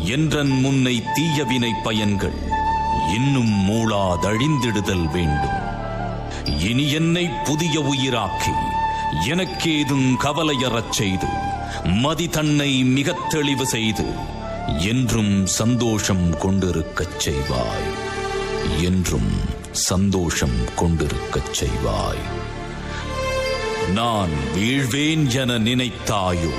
என்றன் முன்னை தீயவினை பயன்கள் இன்னும் மூளாதழிந்திடுதல் வேண்டும் இனி என்னை புதிய உயிராக்கி எனக்கேதும் கவலையறச் செய்து மதி தன்னை மிகத் தெளிவு செய்து என்றும் சந்தோஷம் கொண்டிருக்கச் செய்வாய் என்றும் சந்தோஷம் கொண்டிருக்கச் செய்வாய் நான் வீழ்வேன் என நினைத்தாயோ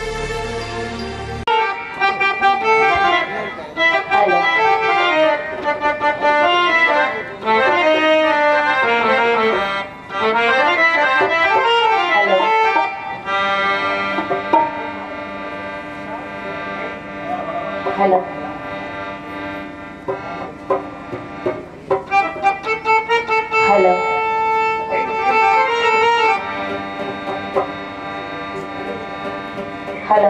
ஹலோ ஹலோ ஹலோ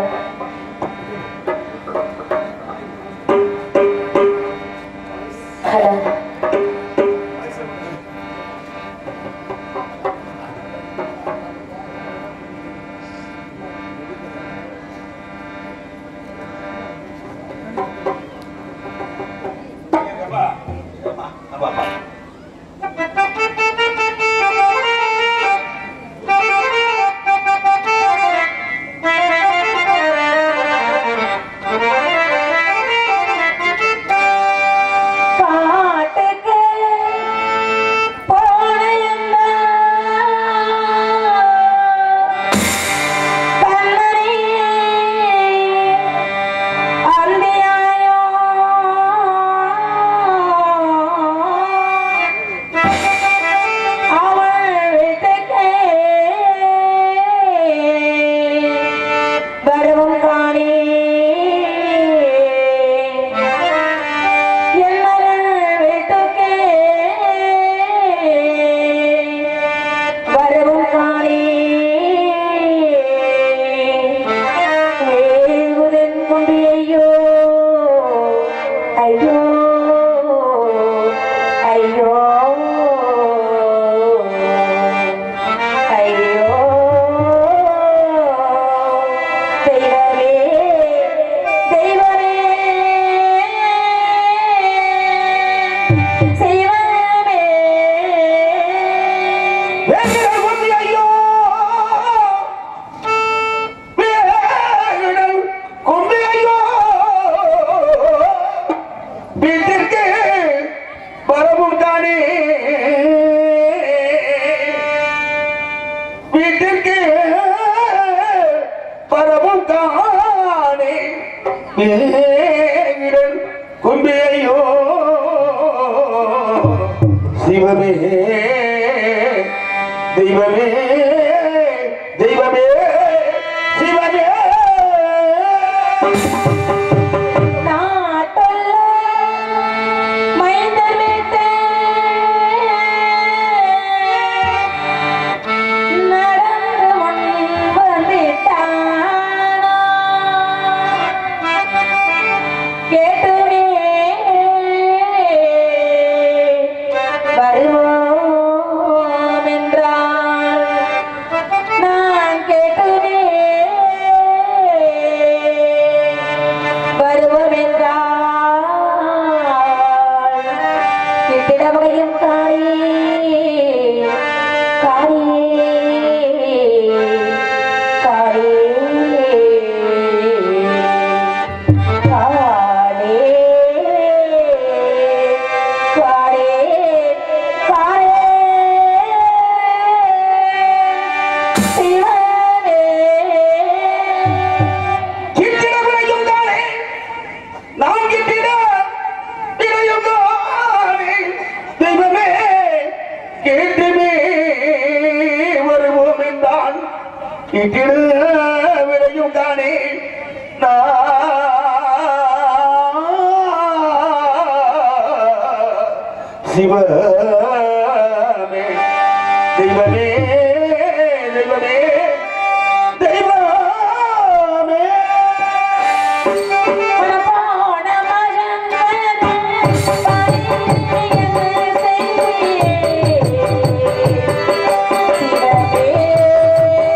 ஹலோ காட்டுக்கு போன என்ன கண்ணறியே அந்தியாயோ அவள் வீட்டுக்கே வரவும் காணே எல்லரன் வீட்டுக்கே வரவும் காணே வேகுதன் கும்பி ஐயோ ஐயோ ஐயோ ஐயோ தெய்வமே தெய்வமே செய்வமே வேங்கிடல் கொண்டு ஐயோ வேங்கிடல் கொண்டு ஐயோ வீட்டிற்கு வரவும் தானே வீட்டிற்கு வரவும் தானே வேங்கிடல் கொண்டு ஐயோ சிவமே தெய்வமே தெய்வமே சிவமே நாட்டுள்ள மைந்தர் வீட்டு நடந்து முன் வந்துட்டானா கேட்டுமே வருவோம் என்றால் நான் கேட்டுமே வருவோம் என்றால் கிட்டிடமையும் காணி காணி காணி காணே காணே காணே சிவனே கிட்டிட விளையும் தானே நான் கிட்டிட விளையும் தானே தெய்வமே கேட்டுமே வருவோம் என்றான் கிட்டிட விளையும் தானே நான் சிவமே தெய்வமே தெய்வமே தெய்வமே போன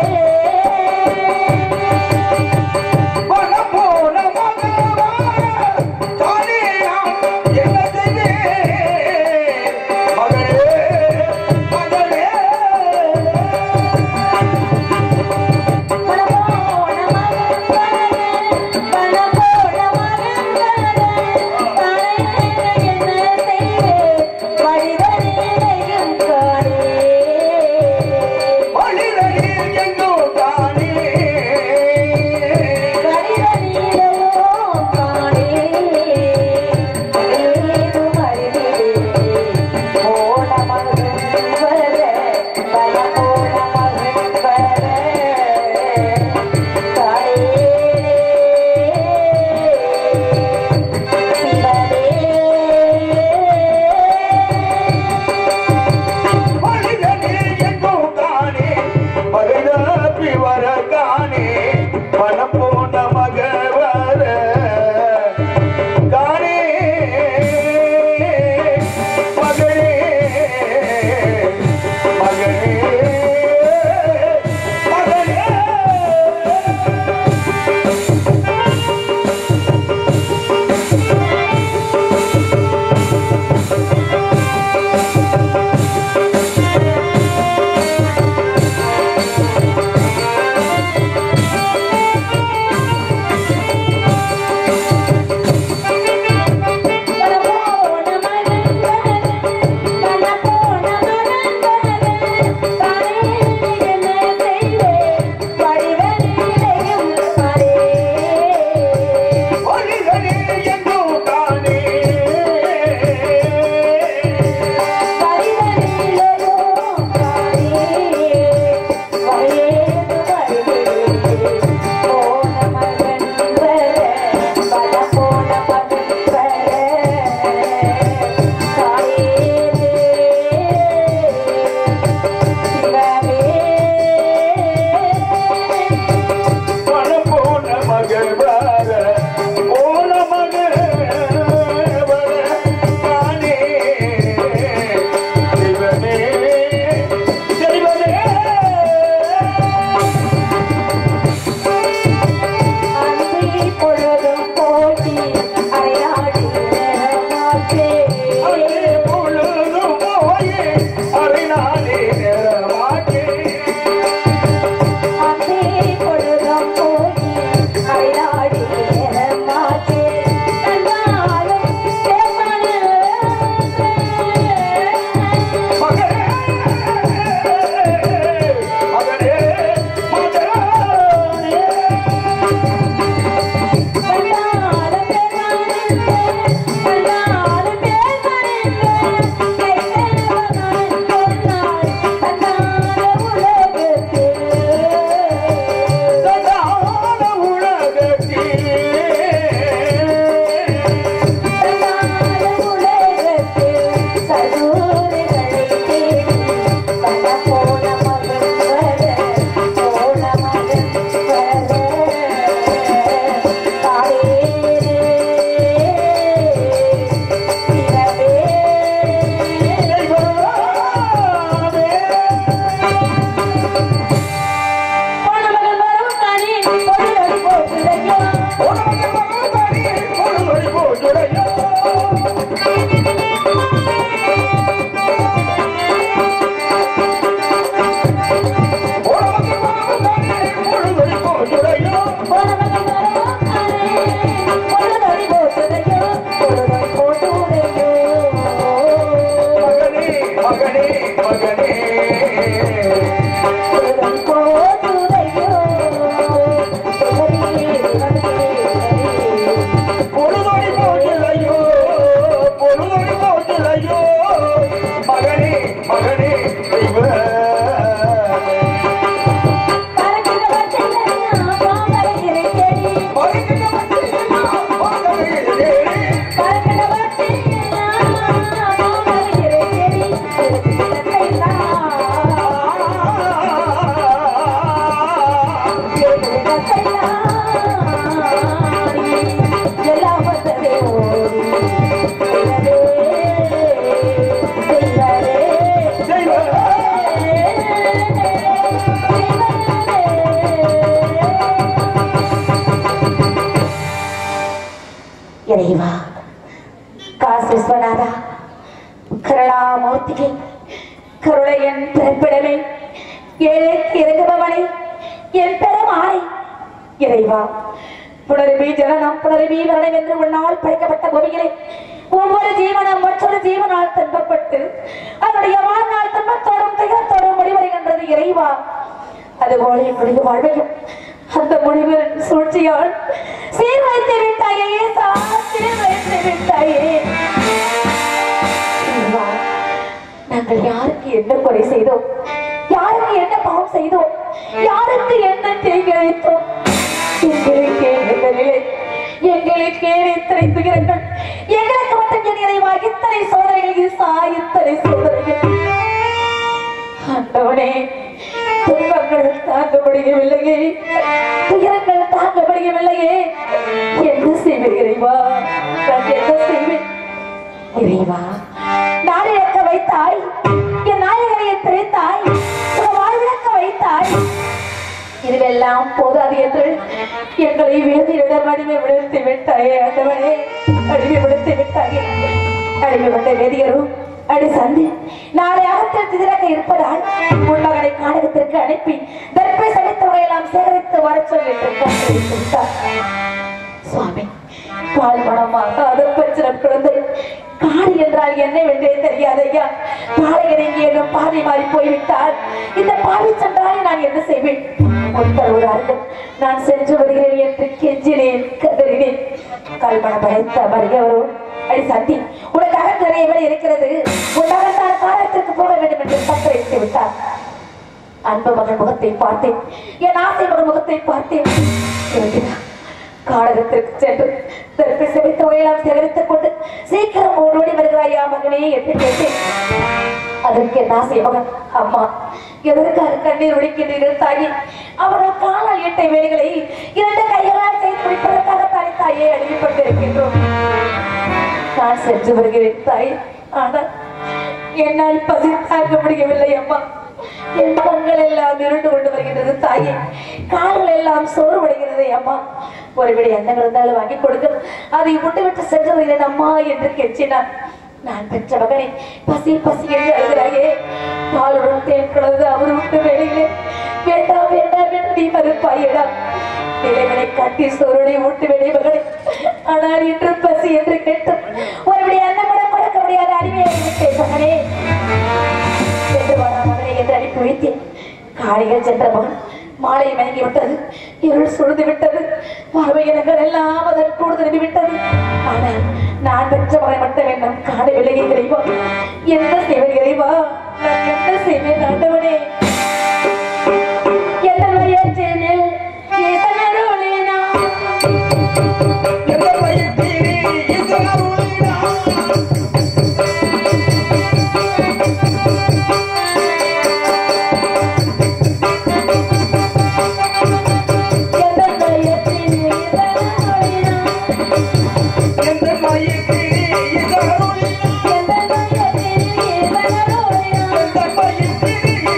மகன் இறைவா காசு விஸ்வநாதா கருணாமூர்த்திகை கருணையன் பிறப்பிடமே ஏழைக்கு இறங்குபவனை என் பெருமானை இறைவா புனருவி ஜனனம் புனருவி மரணம் என்று உன்னால் படைக்கப்பட்ட பூமியிலே ஒவ்வொரு ஜீவனம் மற்றொரு ஜீவனால் துன்பப்பட்டு அதனுடைய வாழ்நாள் துன்பத்தோடும் துயரத்தோடும் முடிவடைகின்றது இறைவா அதுபோல என்னுடைய வாழ்வையும் அந்த முடிவின் சூழ்ச்சியால் சீர்வைத்து விட்டாயே சா சீர்வைத்து விட்டாயே இறைவா, நாங்கள் யாருக்கு என்ன குறை செய்தோம் யாருக்கு என்ன பாவம் செய்தோம் யாருக்கு என்ன தீங்கிழைத்தோம் எங்களுக்கே இந்த நிலை எங்களுக்கே இத்தனை துயரங்கள் எங்களுக்கு மட்டும் என் இறைவா இத்தனை சோதனைகள் ஈசா இத்தனை சோதனைகள் ஆண்டவனே துன்பங்கள் தாங்க முடியவில்லையே துயரங்கள் தாங்க முடியவில்லையே என்ன செய்வேன் இறைவா நான் என்ன செய்வேன் இறைவா நான் இழக்க வைத்தாய் என் நாயகனை பிரித்தாய் உன் வாழ்விழக்க வைத்தாய் இதுவெல்லாம் போதாது என்று எங்களை வேதியிடம் அடிமை விடுத்து விட்டாயே ஆண்டவனே அடிமை விடுத்து விட்டாயே அடிமைப்பட்ட வேதியரும் அடி சந்தி நாளை அகத்தில் திதிரக்க இருப்பதால் உன் மகனை காணகத்திற்கு அனுப்பி தர்ப்பை சமைத்தவரை எல்லாம் சேகரித்து வரச் சொல்லிட்டு கட்டளையிட்டு விட்டார். சுவாமி பால் மனமாக அது பிரச்சனை குழந்தை காடி என்றால் என்னவென்றே தெரியாது ஐயா பாலையர் எங்கேயும் பாதை மாறி போய்விட்டால் இந்த பாவி சென்றாலே நான் என்ன செய்வேன் உத்தரவுதார்கள் நான் சென்று வருகிறேன் என்று கெஞ்சினேன் கதறினேன் கல்மணம் படைத்த மறியவரோ அடி சந்தி உனக்காக நிறைய வேலை இருக்கிறது உன்னாக நான் காலத்திற்கு போக வேண்டும் என்று கட்டளையிட்டு விட்டார் அன்பு மகன் முகத்தை பார்த்தேன் என் ஆசை மகன் முகத்தை பார்த்தேன் யோகிதா, காடகத்திற்கு சென்று தற்பி செவித்த உயலாம் சேகரித்துக் கொண்டு சீக்கிரம் ஓடோடி வருகிறாயா மகனே என்று கேட்டேன் அதற்கு என் ஆசை மகன் அம்மா எதற்காக கண்ணீர் ஒழிக்கின்றீர்கள் தாயி அவர்கள் காலால் ஈட்டை வேலைகளை இரண்டு கைகளால் செய்து முடிப்பதற்காக தாய் தாயே அழிவுபட்டிருக்கின்றோம் நான் சென்று வருகிறேன் தாய் ஆனால் என்னால் பசி தாங்க முடியவில்லை அம்மா என் கண்கள் எல்லாம் இருண்டு கொண்டு வருகின்றது தாயே கால்கள் எல்லாம் சோர்வடைகிறது அம்மா ஒருவேளை எண்ணங்கள் இருந்தாலும் வாங்கி கொடுக்க அதை விட்டு விட்டு சென்று வருகிறேன் அம்மா என்று கெச்சினான் நான் பெற்ற மகனை பசி பசி என்று அழுகிறாயே பாலுடன் தேன் கலந்து அவர் விட்டு வெளியிலே வேண்டாம் வேண்டாம் என்று நீ மறுப்பாயிடா நிலைவனை காட்டி சோருடைய விட்டு வெளியே மகனை ஆனால் இன்று பசி என்று கேட்டு ஒருபடி அன்னம் கூட கொடுக்க முடியாத அடிமையாக விட்டேன் மகனே சென்று வாடா மகனை என்று அனுப்பி வைத்தேன் காலையில் சென்ற மகன் மாலை மயங்கி விட்டது இருள் சுழுந்து விட்டது பார்வை இனங்கள் எல்லாம் அதற்கூடு திரும்பி விட்டது ஆனால் நான் பெற்ற மகனை மட்டும் என்ன காணவில்லை இறைவா என்ன செய்வேன் இறைவா நான் என்ன செய்வேன் ஆண்டவனே என்ன வயற்றினில் எதனருளினா எந்த வயிற்றிலே இந்த அருளினா எந்த வயற்றினில் எதனருளினா எந்த வயிற்றிலே இந்த அருளினா எந்த வயற்றினில் எதனருளினா எந்த வயிற்றிலே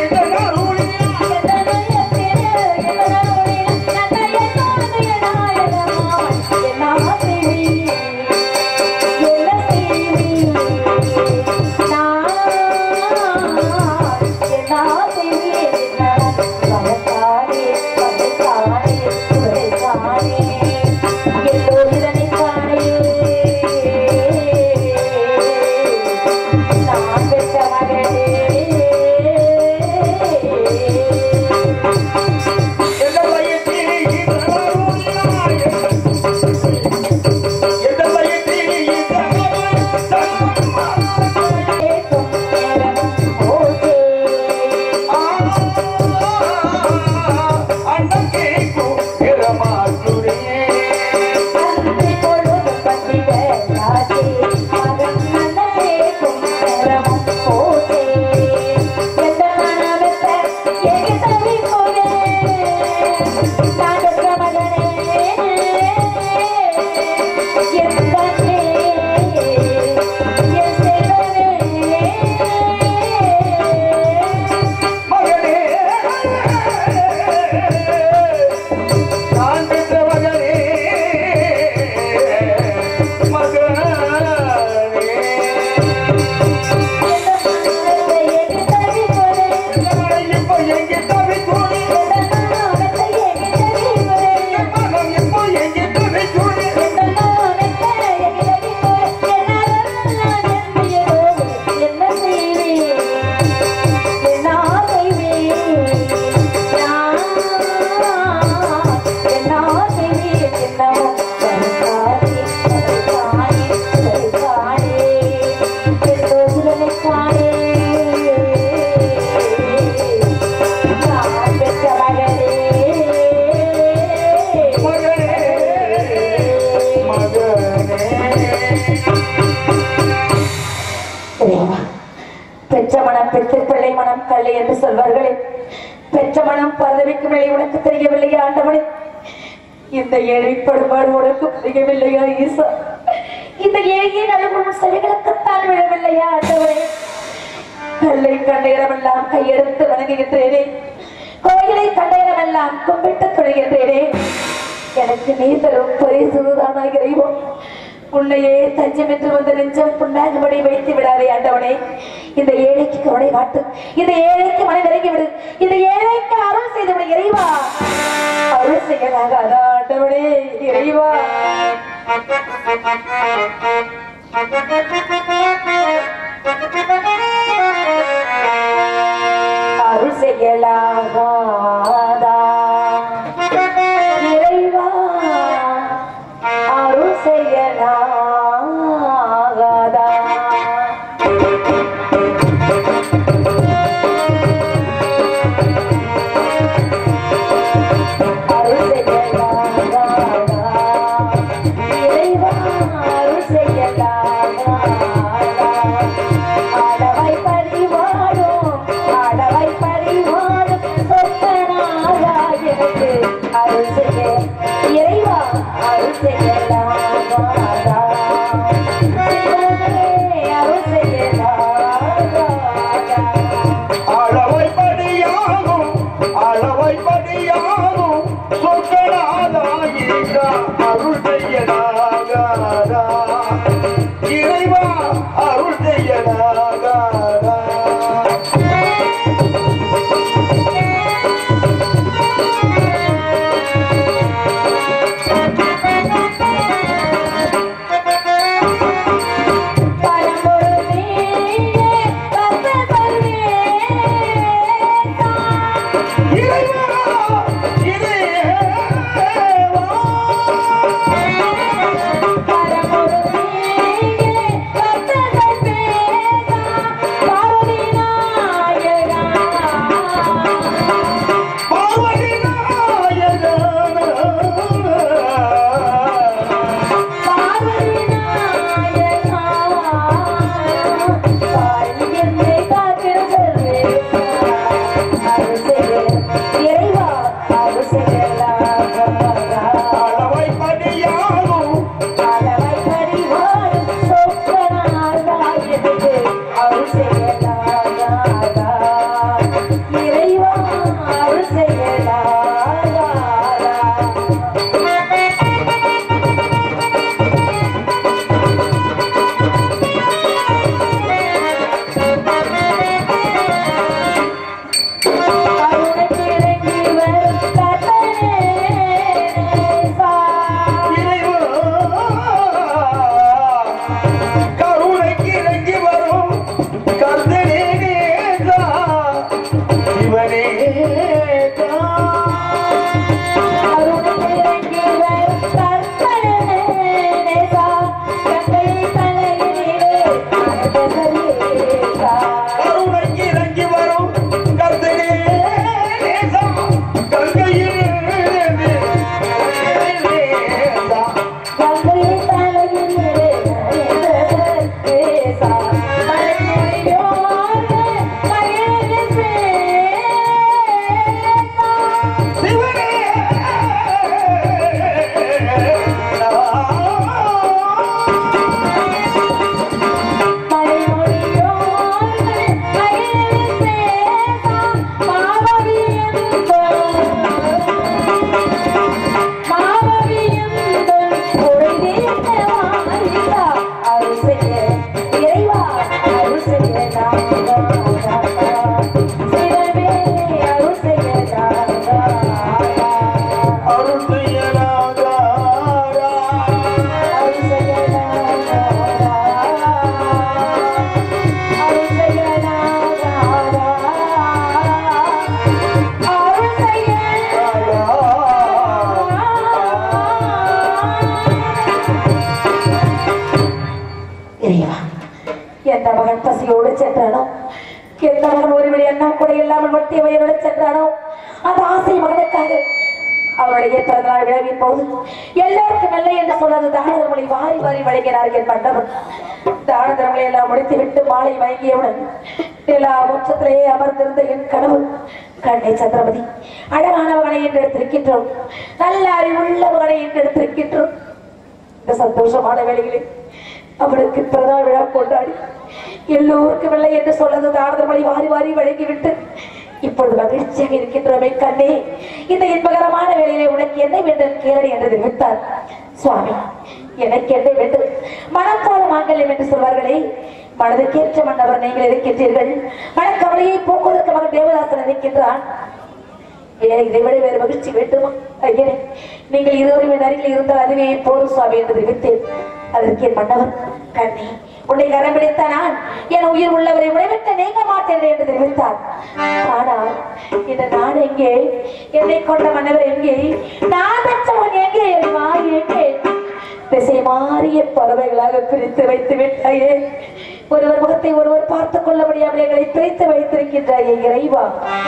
கள்ளை என்று சொல்வார்களே பெற்ற மனம் பரதவிக்கும் நிலை உனக்கு தெரியவில்லையா ஆண்டவனே இந்த ஏழை படுபாடு உனக்கு புரியவில்லையா ஈசா இந்த ஏழையை நலமும் செவிகளுக்குத்தான் விழவில்லையா ஆண்டவரே கல்லை கண்டேரமெல்லாம் கையெடுத்து வணங்குகின்றேனே கோயிலை கண்டேரமெல்லாம் கும்பிட்டு தொழுகின்றேனே எனக்கு நீ தரும் பரிசுதானா இறைவன் உன்னையே தஞ்சம் என்று வந்த நெஞ்சம் புண்ணாகும்படி வைத்து விடாதே ஆண்டவனே இந்த ஏழைக்கு கருணை காட்டு இந்த ஏழைக்கு மனை விலகி விடு இந்த ஏழைக்கு அருள் செய்து விடு இறைவா அருள் செய்யலாகாதா ஆண்டவனே இறைவா அருள் செய்யலாகாதா இறைவா அருள் செய்யலாகாதா அருள் செய்யலாகாதா இறைவா அருள் செய்யலாகாதா ஆடவை பரிவாடும் ஆடவை பரிவாடும் சொத்தனாரா எனக்கு அருள் செய்ய இறைவா அருள் செய்யலாகாதா சிவனே அருள் செய்யலாகாதா அளவை படியாகும் அளவை படியாகும் சொற்களாதாயிரா அருள் செய்யலாகாதா இறைவா அருள் செய்யலாகாதா பரம்பொருளே பரம்பொருளே இறைவா இறைவா பார்வதி நாயகா அளவை படியாகும் இறைவா அருள் செய்யலாகாதா கருணைக்கு இறங்கி வரும் கத்தனேசா. கருணைக்கு இறங்கி வரும் கர்த்தனே நேசா சிவனே கருணைக்கு இறங்கி வரும் கத்தனேசா. கங்கை தலையினிலே அனந்தசரேசா. கருணைக்கு இறங்கி வரும் கர்த்தனே நேசா கங்கையில் நேசா கங்கை தலையினிலே அனந்தசரேசா. மலைமுடியோடு மகிழ்ந்து பேசா. சிவனே அருள் செய்யலாகாரா இறைவா எந்த மகன் பசியோடு சென்றானோ எந்த மகன் ஒருவழி எண்ணம் கூட இல்லாமல் மத்திய வயலோடு சென்றானோ அந்த ஆசை மகனுக்காக அவருடைய பிறந்தநாள் விழாவின் போது எல்லோருக்கும் இல்லை என்று சொன்னது தானதர்மலை வாரி வாரி வழங்கினார்கள் மண்டபம் தானதர்மலை எல்லாம் முடித்து விட்டு மாலை வாங்கியவுடன் நிலா முற்றத்திலேயே அமர்ந்திருந்த என் கனவு கண்ணை சந்திரமதி அழகான மகனை என்று எடுத்திருக்கின்றோம் நல்ல அறிவுள்ள மகனை என்று எடுத்திருக்கின்றோம் இந்த சந்தோஷமான வேளைகளில் அவளுக்கு பிறநாள் விழா கொண்டாடி எல்லோருக்கும் இல்லை என்று சொன்னது தானதர்மலை வாரி வாரி வழங்கிவிட்டு இப்பொழுது மகிழ்ச்சியாக இருக்கின்றோமே கண்ணே இந்த இன்பகரமான வேலையிலே உனக்கு என்ன வேண்டும் கேளடி என்று தெரிவித்தார் சுவாமி எனக்கு என்ன வேண்டும் மனம் போல மாங்கல்யம் என்று சொல்வார்களே மனதுக்கேற்ற மன்னவர் நீங்கள் இருக்கின்றீர்கள் மனக்கவலையை போக்குவதற்கு மகன் தேவதாசன் இருக்கின்றான் வேறு இதை விட வேறு மகிழ்ச்சி வேண்டுமா ஐயனே நீங்கள் இருவரும் என் அருகில் இருந்தால் அதுவே போதும் சுவாமி என்று தெரிவித்தேன் அதற்கு என் மன்னவர் கண்ணே உன்னை கரம் பிடித்த நான் என் உயிர் உள்ளவரை உடைவிட்டு நீங்க மாட்டேன் என்று தெரிவித்தார் ஆனால் இந்த நான் எங்கே என்னை கொண்ட மன்னவர் எங்கே நான் பெற்றவன் எங்கே என் வாய் எங்கே திசை மாறிய பறவைகளாக பிரித்து வைத்து விட்டாயே ஒருவர் முகத்தை ஒருவர் பார்த்துக் கொள்ள முடியாமல் எங்களை பிரித்து வைத்திருக்கின்றாயே இறைவா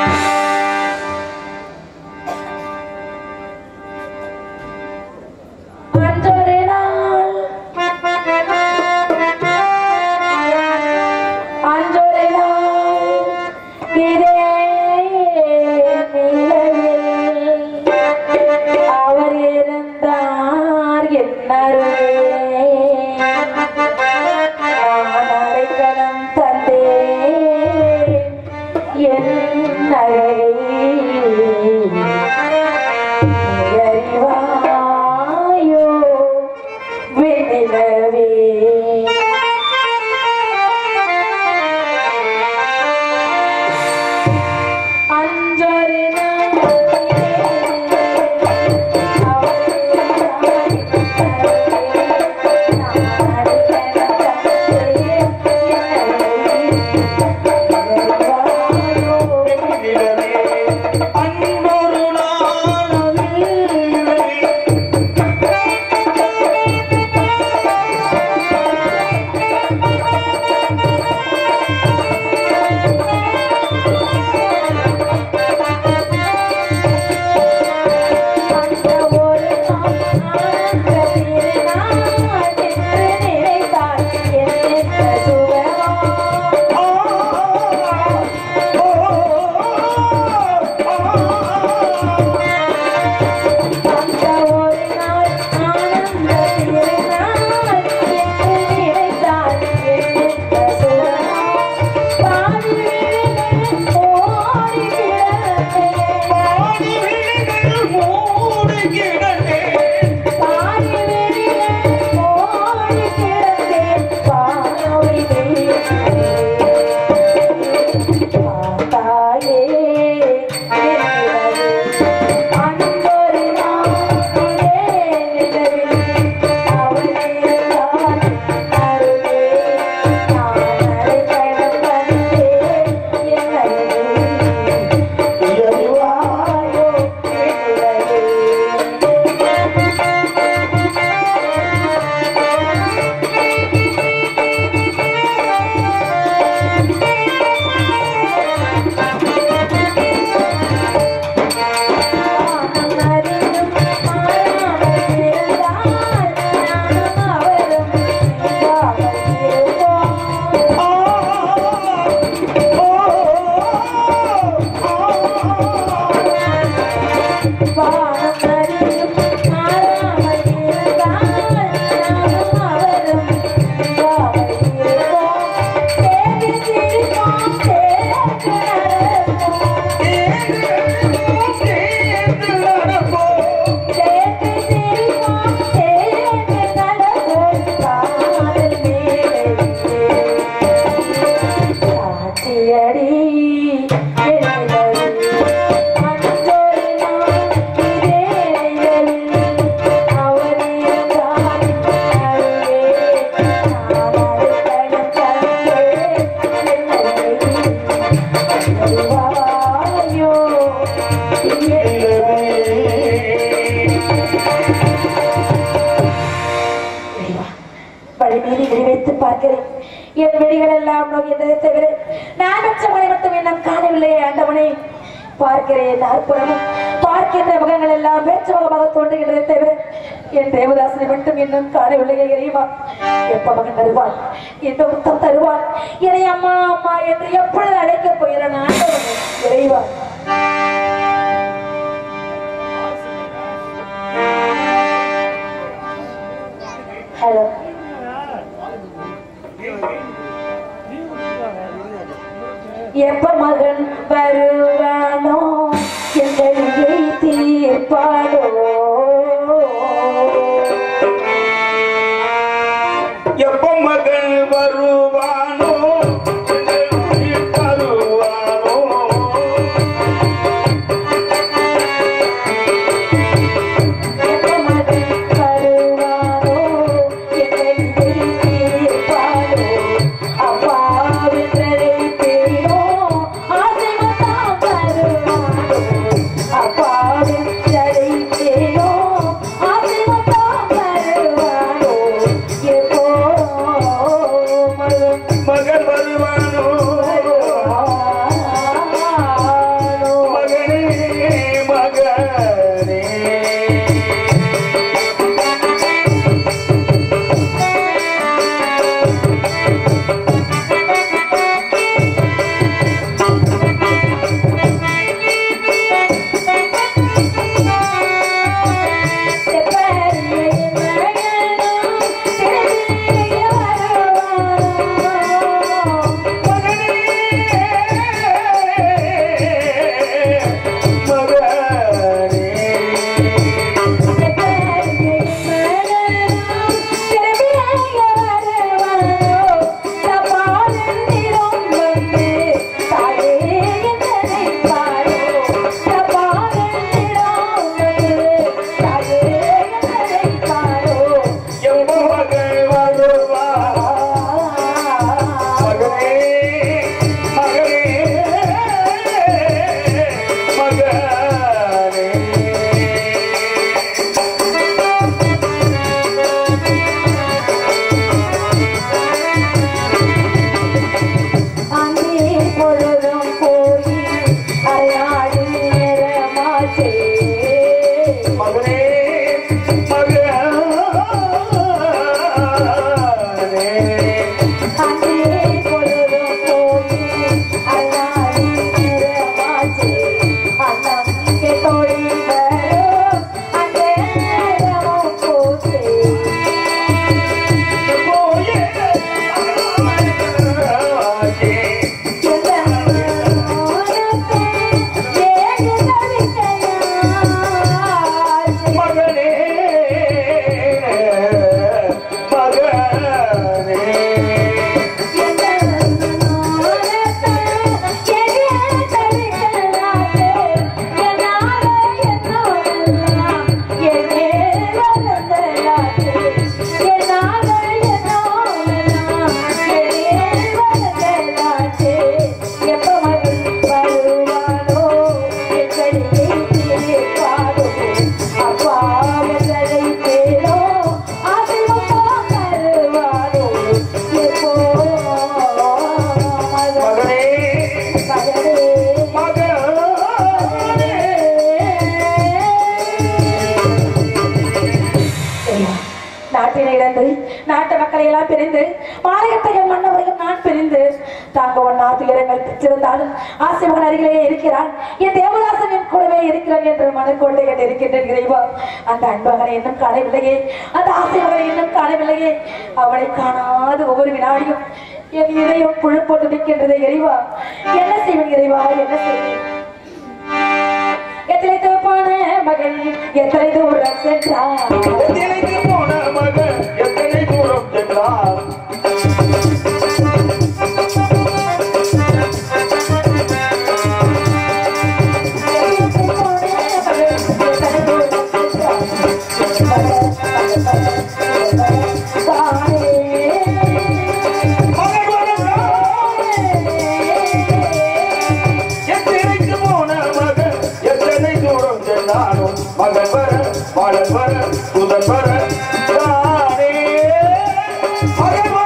அன்றொரு நாள் அன்றொரு நாள் இதே நிலையில் அவர் இருந்தார் என்னருளே நான் அடைக்கலம் தந்தேன் என் அழகை அறிவாயோ விநிலவே அன்றொரு நிலவே அன்பொரு நாள் வழிமீறி விழிவைத்து பார்க்கிறேன் என் விழிகள் எல்லாம் நோக்கியதை தவிர நான் பெற்ற மனை மட்டும் இன்னும் காணவில்லையே ஆண்டவனே பார்க்கிறேன் அற்புதமும் பார்க்கின்ற முகங்கள் எல்லாம் பட்சமாக தோன்றுகிறதே தவிர என் தேவதாசனை மட்டும் இன்னும் காணவில்லையே இறைவா எப்ப மகன் தருவான் எப்ப முத்தம் தருவான் என்னை அம்மா அம்மா என்று எப்பொழுது அழைக்கப் போகிறான் ஆண்டவனே, இறைவா ஹலோ எப்ப மகன் வருவானோ எங்களை தீர்ப்பானோ எப்ப மகள் வருவானோ எங்கள் உயிர் தருவானோ எப்ப மகன் வருவானோ எங்களை தீர்ப்பானோ அப்பாவின் தேனோ ஆசைமத்தான் வருவானோ அப்பாவின் தேனோ ஆசைமத்தான் வருவானோ எப்போ மகன் மகள் வருவானோ மகனே மகனே எப்ப மகள் வருவா மகனே மகனே மகனே அங்கே பொழுதும் போய் அரையாடு நேரமாச்சே மகனே மகனே அங்கே பொழுதும் போய் அரையாடு நேரமாச்சே அண்ணங்கே தொழில் வரும் அங்கே நேரமும் போச்சே போயே மகனே மகனே மகனே மகனே நாட்டினை இழந்து நாட்டு மக்களை எல்லாம் பிரிந்து மாநிலத்தையும் மன்னவரையும் நான் பிரிந்து தாங்க ஒன்னா துயரங்கள் பெற்றிருந்தாலும் ஆசிமகன் அருகிலே இருக்கிறான் என் தேவதாசன் என் கூடவே இருக்கிறான் என்று மனக்கொண்டை கண்டு இருக்கின்றேன் இறைவா அந்த அன்பகனை இன்னும் காணவில்லையே அந்த ஆசிமகனை இன்னும் காணவில்லையே அவளை காணாத ஒவ்வொரு வினாடியும் என் இதயம் புழு போட்டு நிற்கின்றது இறைவா என்ன செய்வேன் இறைவா என்ன செய்வேன் எத்தனை தோப்பான மகன் எத்தனை தூரம் சென்றான் எத்தனைக்கு போன மகன் எத்தனை தூரம் சென்றார் மகன் வருகிறார். எத்தனைக்கு போன மகன் எத்தனை தூரம் சென்றாலும் மகன் வர மகன் வர புதன் வர தானே மகன்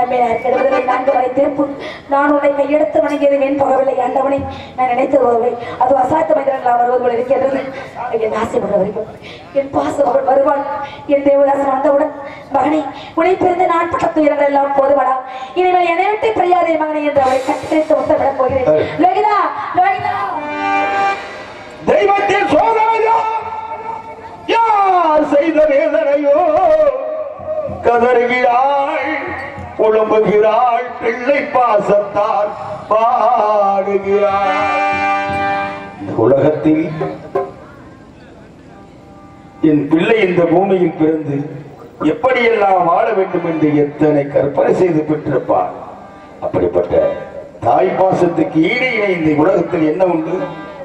நம்பினார் கெடுவதில்லை நான்கு வரை தீர்ப்பு நான் உன்னை கையெடுத்து வணங்கியது வீண் போகவில்லை ஆண்டவனை நான் நினைத்தது வருவை அது அசாத்த மனிதர்களால் வருவது போல இருக்கின்றது என் ஆசைப்பட வரைக்கும் என் பாசம் அவள் வருவாள் என் தேவதாசன் வந்தவுடன் மகனே உனை பிறந்து நான் பட்ட துயரங்கள் எல்லாம் போதுவடா இனிமேல் என்னை விட்டு பிரியாதே மகனே என்று அவளை கட்டித்து முத்தமிடப் போகிறேன் லோகிதா லோகிதா தெய்வத்தின் சோதனையோ யார் செய்த வேதனையோ கதறுகிறாள் புலம்புகிறாள் பிள்ளை பாசத்தால் பாடுகிறாள் இந்த உலகத்தில் என் பிள்ளை இந்த பூமியில் பிறந்து எப்படியெல்லாம் வாழ வேண்டும் என்று எத்தனை கற்பனை செய்து பெற்றிருப்பார் அப்படிப்பட்ட தாய் பாசத்துக்கு ஈடு இணை இந்த உலகத்தில் என்ன உண்டு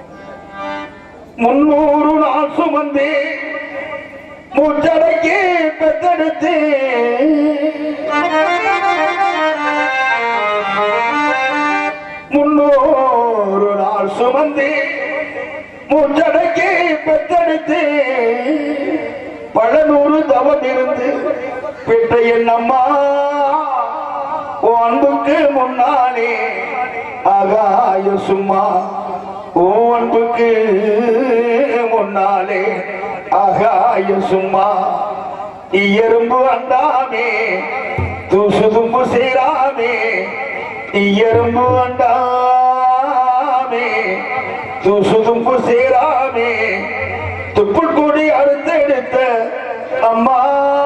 முன்னூறு நாள் சுமந்தே மூச்சடக்கி பெத்தெடுத்து முன்னூறு நாள் சுமந்தே மூச்சடக்கி பெத்தெடுத்து பல நூறு தவம் இருந்து பெற்ற என் அம்மா உன் அன்புக்கு முன்னாலே ஆகாய சும்மா உன் அன்புக்கு முன்னாலே ஆகாய சும்மா எறும்பு அண்டாமே தூசு தும்பு சேராமே எறும்பு அண்டாமே தூசு தும்பு சேராமே துப்புள் கூடி அறுத்தெடுத்த அம்மா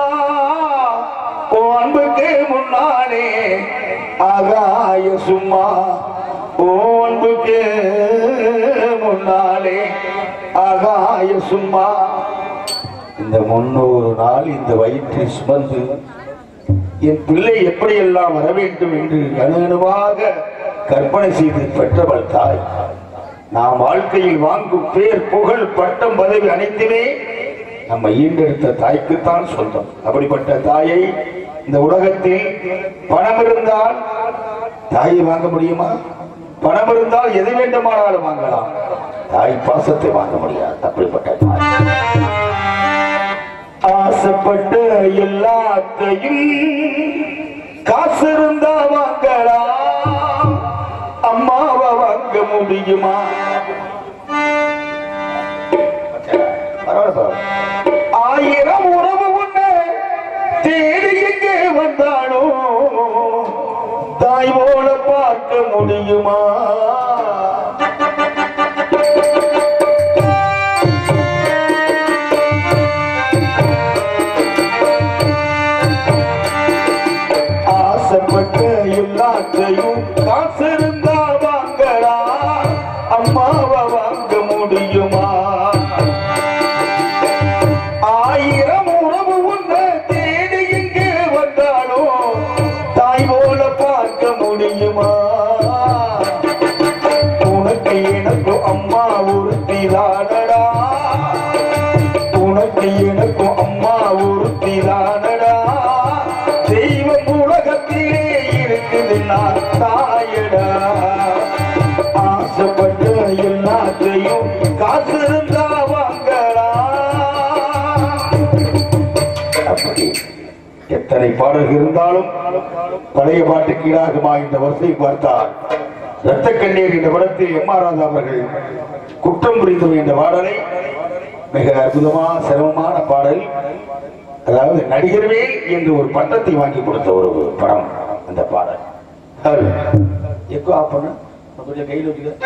உன் அன்புக்கு முன்னாலே ஆகாய சும்மா உன் அன்புக்கு முன்னாலே ஆகாய சும்மா இந்த முன்னூறு நாள் இந்த வயிற்றை சுமந்து என் பிள்ளை எப்படியெல்லாம் வர வேண்டும் என்று அணுகணுமாக கற்பனை செய்து பெற்றவள் தாய் நாம் வாழ்க்கையில் வாங்கும் பேர் புகழ் பட்டம் பதவி அனைத்துமே நம்ம ஈண்டெடுத்த தாய்க்குத்தான் சொந்தம் அப்படிப்பட்ட தாயை இந்த உலகத்தில் பணம் இருந்தால் தாயை வாங்க முடியுமா பணம் இருந்தால் எது வேண்டுமானாலும் வாங்கலாம் தாய் பாசத்தை வாங்க முடியாது அப்படிப்பட்ட தாய் ஆசைப்பட்ட எல்லாத்தையும் காசு இருந்தா வாங்கலாம் அம்மாவை வாங்க முடியுமா ஆயிரம் உறவு ஒண்ணு தேடி எங்கே வந்தானோ தாய் போல பார்க்க முடியுமா ஆசைப்பட்ட எல்லாத்தையும் காசு இருந்தா வாங்கலாம் அம்மாவை வாங்க முடியுமா ஆயிரம் உறவு உன்னை தேடி இங்கே வந்தாலும் தாய் போல பார்க்க முடியுமா உனக்கு எனக்கு அம்மா ஒருத்திதானடா உனக்கு எனக்கும் அம்மா ஒருத்திதானடா தெய்வம் உலகத்திலே இருக்குது நான் தாயடா ஆசைப்பட்ட எல்லாத்தையும் காசு இருந்தா வாங்கலாம் அப்படி எத்தனை பாடல்கள் இருந்தாலும் பழைய பாட்டுக்கு ஈடாகுமா இந்த வரிசை பார்த்தால் ரத்த கண்ணீர் என்ற படத்தில் எம் ஆர் ராதா அவர்கள் குற்றம் புரிந்தோம் என்ற பாடலை மிக அற்புதமான சிரமமான பாடல் அதாவது நடிகர்வேல் என்று ஒரு பட்டத்தை வாங்கி கொடுத்த ஒரு படம் அந்த பாடல் அது. எக்கோ ஆஃப் பண்ணு கொஞ்சம் கையில் வச்சுக்க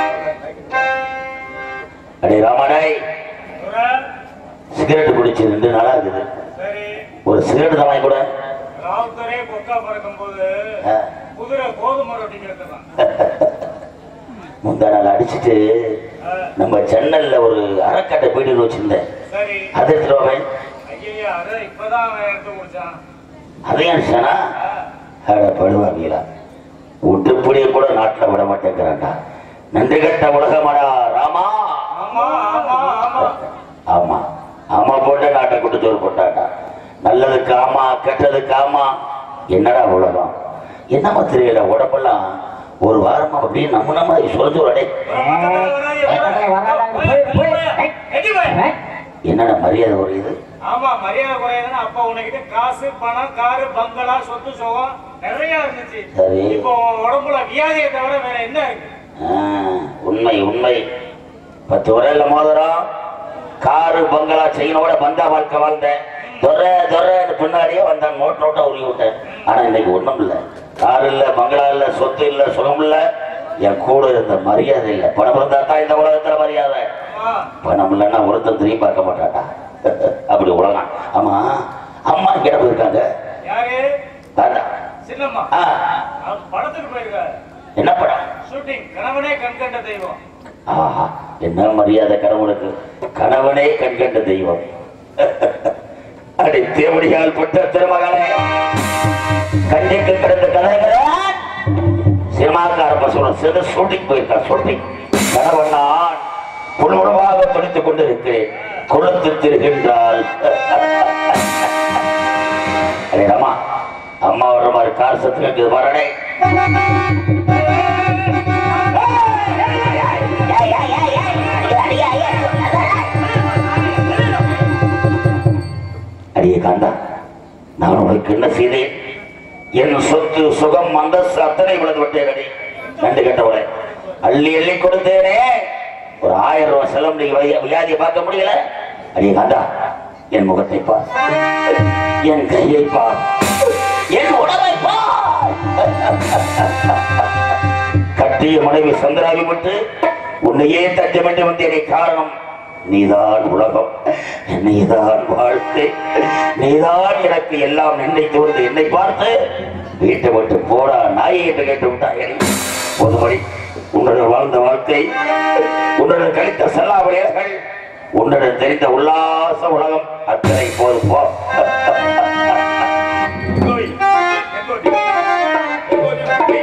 அடே ராமடாய் சிகரெட் குடிச்சு ரெண்டு நாளா இருக்குது சரி ஒரு சிகரெட் தான் வாங்கி கூட ராவுத்தரே கொக்கா பறக்கும்போது குதிரை கோதுமை ரொட்டி கேட்கலாம் முந்தா நாள் அடிச்சிட்டு நம்ம ஜன்னல்ல ஒரு அறக்கட்டை பீடியில் வச்சிருந்தேன் சரி அதை எடுத்துட்டு வாவேன் ஐயா அதை இப்பதான் அவன் எடுத்து முடிச்சான் அதையும் அடிச்சானா அட படுவாங்களா விட்டுப்படியே கூட நாட்டில் விட மாட்டேங்கிறான்டா நன்றி கட்ட உலகமாடா ராமா ஆமா ஆமா ஆமா ஆமா ஆமா போட்ட நாட்டை கொண்டு சோறு போட்டாட்டா நல்லதுக்கு ஆமா கெட்டதுக்கு ஆமா என்னடா உலகம் என்னமா தெரியல உடம்பெல்லாம் ஒரு வாரமா அப்படியே நம்ம நம்ம சொல்ல சொல்லடே என்னடா மரியாதை ஒரு இது ஆமா மரியாதை குறையுதுன்னா அப்ப உனக்கிட்ட காசு பணம் காரு பங்களா சொத்து சுகம் நிறைய இருந்துச்சு சரி. இப்போ உன் உடம்புல வியாதியை தவிர வேற என்ன இருக்கு ஆ, உண்மை உண்மை பத்து வருட மோதிரம் காரு பங்களா செயினோட பந்தா வாழ்க்கை வாழ்ந்தேன் துற துறன்னு பின்னாடியே வந்தேன் நோட் நோட்டா உருவி விட்டேன் ஆனா இன்னைக்கு ஒண்ணும் இல்ல கார் இல்ல பங்களா இல்ல சொத்து இல்ல சுகம் இல்ல என் கூட இருந்த மரியாதை இல்ல பணம் இருந்தா தான் இந்த உலகத்துல மரியாதை ஆமா. பணம் இல்லைன்னா ஒருத்தன் திரும்பி பார்க்க மாட்டாட்டா அப்படி உலகம் ஆமா அம்மா கிட்ட போயிருக்காங்க யாரு தாத்தா சின்னம்மா ஆ, அவர் படத்துக்கு போயிருக்காரு என்ன படம் ஷூட்டிங் கணவனே கண் கண்ட தெய்வம் ஆஹா என்ன மரியாதை கடவுளுக்கு கணவனே கண்கண்ட தெய்வம் அடி தேவடியால் பட்ட திருமகனே கண்ணிக்கு கிடந்த கலைஞரான் சினிமாக்கார பசங்க சிறு ஷூட்டிங் போயிருக்கா ஷூட்டிங் கணவன் நான் புல்முடமாக துடித்துக் கொண்டிருக்கிறேன் குளத்து திருகின்றால் அடே ராமா அம்மா வர்ற மாதிரி கார் சத்து கேட்குது வரடே அடியே காந்தா நான் உனக்கு என்ன செய்தேன் என் சொத்து சுகம் அந்தஸ்து அத்தனை விழுந்து விட்டேன் அடி நண்டு கட்டவளை அள்ளி அள்ளி கொடுத்தேனே ஒரு ஆயிரம் ரூபாய் செலவு நீ வை- வியாதியை பார்க்க முடியல அடியே காந்தா என் முகத்தை பார் என் கையை பார் என் உடலை பார் கட்டிய மனைவி சந்திராவி விட்டு உன்னையே தட்டி வேண்டி வந்தேனே காரணம் நீதான் உலகம் நீதான் வாழ்க்கை நீதான் எனக்கு எல்லாம் நினைத்து வந்து என்னை பார்த்து வீட்டை விட்டு போடா நாயை என்று கேட்டு விட்டாய் பொதுமொழி உன்னுடன் வாழ்ந்த வாழ்க்கை உன்னுடன் கழித்த செல்லாவளியர்கள் உன்னுடன் தெரிந்த உல்லாச உலகம் அத்தனை போது போ கோயில் எங்கோடி? எங்கோடி?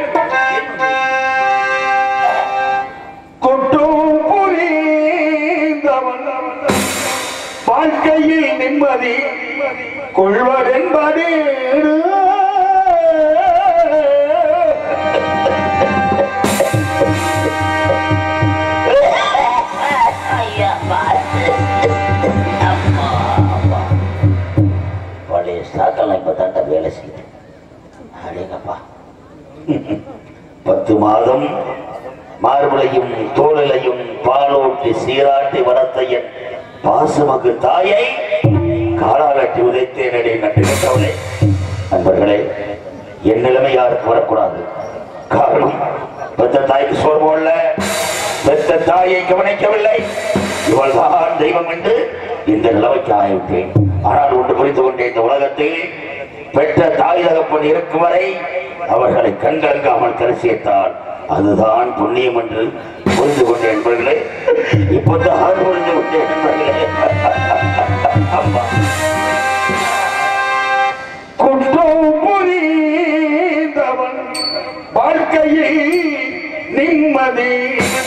கொட்டும் புரிந்தவன் வாழ்க்கையில் நிம்மதி கொள்வதென்பது பழைய ஸ்டாக்கெல்லாம் இப்ப தாண்டா வேலை செய்யுது அடேங்கப்பா பத்து மாதம் மார்பளையும் தோளிலையும் பாலோட்டி சீராட்டி வளர்த்த என் பாசமகு தாயை காலாலட்டி உதைத்தேனடே நன்றி கேட்டவளே நண்பர்களே என் நிலைமை யாருக்கு வரக்கூடாது காரணம் பெத்த தாய்க்கு சோறு போடல பெத்த தாயை கவனிக்கவில்லை இவள் தான் தெய்வம் என்று இந்த நிலைமைக்கு ஆகிவிட்டேன் ஆனால் ஒன்று புரிந்து கொண்டேன் இந்த உலகத்தில் பெற்ற தாய் தகப்பன் இருக்கும் வரை அவர்களை கண்கலங்காமல் கரிசியத்தால் அதுதான் புண்ணியம் என்று புரிந்து கொண்டேன் என்பர்களே இப்போதான் புரிந்து கொண்டேன் என்பர்களே அம்மா குற்றம் புரிந்தவன் வாழ்க்கையில் நிம்மதி